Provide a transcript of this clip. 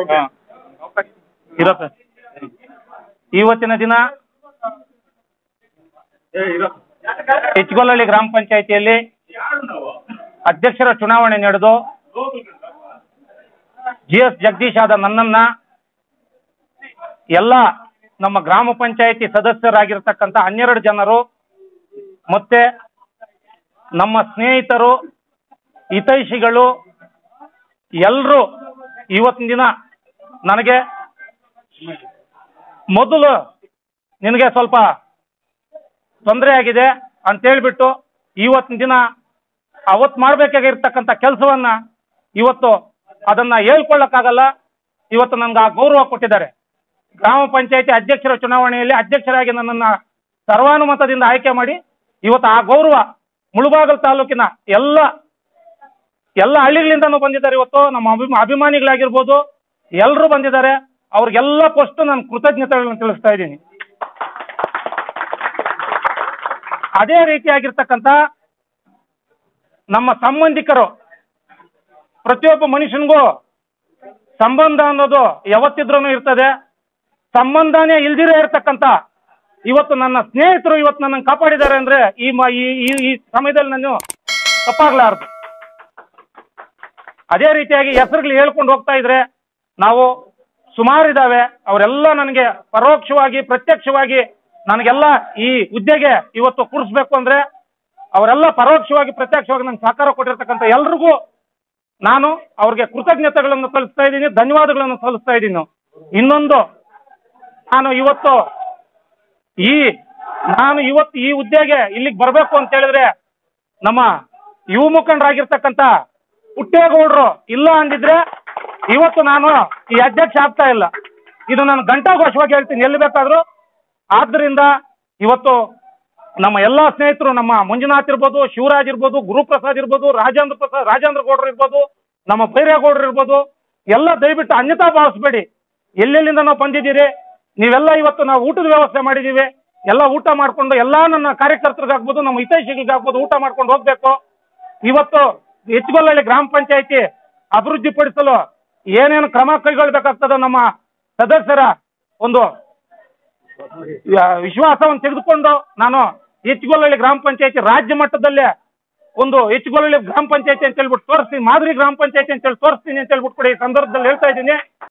ಹಾ. ಇರತ್ತೆ ಇವತ್ತಿನ ದಿನ ಹೆಚ್ಚುಗೊಲ್ಲಹಳ್ಳಿ ಗ್ರಾಮ ಪಂಚಾಯಿತಿಯಲ್ಲಿ ಅಧ್ಯಕ್ಷರ ಚುನಾವಣೆ ನಡೆದು ಜಿ ಎಸ್ ಜಗದೀಶ್ ಆದ ನನ್ನನ್ನ ಎಲ್ಲ ನಮ್ಮ ಗ್ರಾಮ ಪಂಚಾಯಿತಿ ಸದಸ್ಯರಾಗಿರ್ತಕ್ಕಂಥ ಹನ್ನೆರಡು ಜನರು ಮತ್ತೆ ನಮ್ಮ ಸ್ನೇಹಿತರು ಹಿತೈಷಿಗಳು ಎಲ್ಲರೂ ಇವತ್ತಿನ ದಿನ ನನಗೆ ಮೊದಲು ನಿನಗೆ ಸ್ವಲ್ಪ ತೊಂದರೆ ಆಗಿದೆ ಅಂತ ಹೇಳ್ಬಿಟ್ಟು ಇವತ್ತಿನ ದಿನ ಅವತ್ತು ಮಾಡಬೇಕಾಗಿರ್ತಕ್ಕಂಥ ಕೆಲಸವನ್ನ ಇವತ್ತು ಅದನ್ನ ಹೇಳ್ಕೊಳ್ಳಕ್ಕಾಗಲ್ಲ ಇವತ್ತು ನನ್ಗೆ ಆ ಗೌರವ ಕೊಟ್ಟಿದ್ದಾರೆ ಗ್ರಾಮ ಪಂಚಾಯತಿ ಅಧ್ಯಕ್ಷರ ಚುನಾವಣೆಯಲ್ಲಿ ಅಧ್ಯಕ್ಷರಾಗಿ ನನ್ನನ್ನ ಸರ್ವಾನುಮತದಿಂದ ಆಯ್ಕೆ ಮಾಡಿ ಇವತ್ತು ಆ ಗೌರವ ಮುಳುಬಾಗಲ್ ತಾಲೂಕಿನ ಎಲ್ಲ ಎಲ್ಲ ಹಳ್ಳಿಗಳಿಂದನೂ ಬಂದಿದ್ದಾರೆ ಇವತ್ತು ನಮ್ಮ ಅಭಿಮ ಅಭಿಮಾನಿಗಳಾಗಿರ್ಬೋದು ಎಲ್ಲರೂ ಬಂದಿದ್ದಾರೆ ಅವ್ರಿಗೆಲ್ಲ ಫಸ್ಟ್ ನಾನು ಕೃತಜ್ಞತೆಗಳನ್ನು ತಿಳಿಸ್ತಾ ಇದ್ದೀನಿ ಅದೇ ರೀತಿಯಾಗಿರ್ತಕ್ಕಂಥ ನಮ್ಮ ಸಂಬಂಧಿಕರು ಪ್ರತಿಯೊಬ್ಬ ಮನುಷ್ಯನಿಗೂ ಸಂಬಂಧ ಅನ್ನೋದು ಯಾವತ್ತಿದ್ರೂ ಇರ್ತದೆ ಸಂಬಂಧನೇ ಇಲ್ದಿರೇ ಇರ್ತಕ್ಕಂಥ ಇವತ್ತು ನನ್ನ ಸ್ನೇಹಿತರು ಇವತ್ತು ನನ್ನನ್ನು ಕಾಪಾಡಿದ್ದಾರೆ ಅಂದ್ರೆ ಈ ಮ- ಈ ಈ- ಈ ಸಮಯದಲ್ಲಿ ನಾನು ತಪ್ಪಾಗ್ಲಾರ್ದು ಅದೇ ರೀತಿಯಾಗಿ ಹೆಸರುಗಳು ಹೇಳ್ಕೊಂಡು ಹೋಗ್ತಾ ಇದ್ರೆ ನಾವು ಸುಮಾರು ಇದಾವೆ ಅವರೆಲ್ಲ ನನಗೆ ಪರೋಕ್ಷವಾಗಿ ಪ್ರತ್ಯಕ್ಷವಾಗಿ ನನಗೆಲ್ಲ ಈ ಹುದ್ದೆಗೆ ಇವತ್ತು ಕೂರಿಸ್ಬೇಕು ಅಂದ್ರೆ ಅವರೆಲ್ಲ ಪರೋಕ್ಷವಾಗಿ ಪ್ರತ್ಯಕ್ಷವಾಗಿ ನಂಗೆ ಸಹಕಾರ ಕೊಟ್ಟಿರ್ತಕ್ಕಂಥ ಎಲ್ರಿಗೂ ನಾನು ಅವ್ರಿಗೆ ಕೃತಜ್ಞತೆಗಳನ್ನು ಸಲ್ಲಿಸ್ತಾ ಇದ್ದೀನಿ ಧನ್ಯವಾದಗಳನ್ನು ಸಲ್ಲಿಸ್ತಾ ಇದ್ದೀನಿ ಇನ್ನೊಂದು ನಾನು ಇವತ್ತು ಈ ನಾನು ಇವತ್ತು ಈ ಹುದ್ದೆಗೆ ಇಲ್ಲಿಗೆ ಬರಬೇಕು ಅಂತ ಹೇಳಿದ್ರೆ ನಮ್ಮ ಯುವ ಮುಖಂಡರಾಗಿರ್ತಕ್ಕಂಥ ಪುಟ್ಟೇಗೌಡರು ಇಲ್ಲ ಅಂದಿದ್ರೆ ಇವತ್ತು ನಾನು ಈ ಅಧ್ಯಕ್ಷ ಆಗ್ತಾ ಇಲ್ಲ ಇದು ನಾನು ಘಂಟಾಘೋಷವಾಗಿ ಹೇಳ್ತೀನಿ ಎಲ್ಲಿ ಬೇಕಾದ್ರೂ ಆದ್ರಿಂದ ಇವತ್ತು ನಮ್ಮ ಎಲ್ಲ ಸ್ನೇಹಿತರು ನಮ್ಮ ಮಂಜುನಾಥ್ ಇರ್ಬೋದು ಶಿವರಾಜ್ ಇರ್ಬೋದು ಗುರುಪ್ರಸಾದ್ ಇರ್ಬೋದು ರಾಜೇಂದ್ರ ಪ್ರಸಾದ್ ರಾಜೇಂದ್ರ ಗೌಡ್ರು ಇರ್ಬೋದು ನಮ್ಮ ಬೈರೇಗೌಡರು ಇರ್ಬೋದು ಎಲ್ಲ ದಯವಿಟ್ಟು ಅನ್ಯತಾ ಭಾವಿಸ್ಬೇಡಿ ಎಲ್ಲೆಲ್ಲಿಂದ ನಾವು ಬಂದಿದ್ದೀರಿ ನೀವೆಲ್ಲ ಇವತ್ತು ನಾವು ಊಟದ ವ್ಯವಸ್ಥೆ ಮಾಡಿದ್ದೀವಿ ಎಲ್ಲ ಊಟ ಮಾಡ್ಕೊಂಡು ಎಲ್ಲ ನನ್ನ ಕಾರ್ಯಕರ್ತರಿಗಾಗ್ಬೋದು ನಮ್ಮ ಹಿತೈಷಿಗಳಿಗಾಗ್ಬೋದು ಊಟ ಮಾಡ್ಕೊಂಡು ಹೋಗ್ಬೇಕು ಇವತ್ತು ಹೆಚ್ಚುಗೊಲ್ಲಹಳ್ಳಿ ಗ್ರಾಮ ಪಂಚಾಯತಿ ಅಭಿವೃದ್ಧಿಪಡಿಸಲು ಏನೇನು ಕ್ರಮ ಕೈಗೊಳ್ಬೇಕಾಗ್ತದೋ ನಮ್ಮ ಸದಸ್ಯರ ಒಂದು ಯ- ವಿಶ್ವಾಸವನ್ನು ತೆಗೆದುಕೊಂಡು ನಾನು ಹೆಚ್ಚುಗೊಲ್ಲಹಳ್ಳಿ ಗ್ರಾಮ ಪಂಚಾಯತಿ ರಾಜ್ಯ ಮಟ್ಟದಲ್ಲೇ ಒಂದು ಹೆಚ್ಚುಗೊಲ್ಲಹಳ್ಳಿ ಗ್ರಾಮ ಪಂಚಾಯತಿ ಅಂತ ಹೇಳ್ಬಿಟ್ಟು ತೋರಿಸ್ತೀನಿ ಮಾದರಿ ಗ್ರಾಮ ಪಂಚಾಯತಿ ಅಂತ ಹೇಳಿ ತೋರಿಸ್ತೀನಿ ಅಂತ ಹೇಳ್ಬಿಟ್ಟು ಕೂಡ ಈ ಸಂದರ್ಭದಲ್ಲಿ ಹೇಳ್ತಾ ಇದ್ದೀನಿ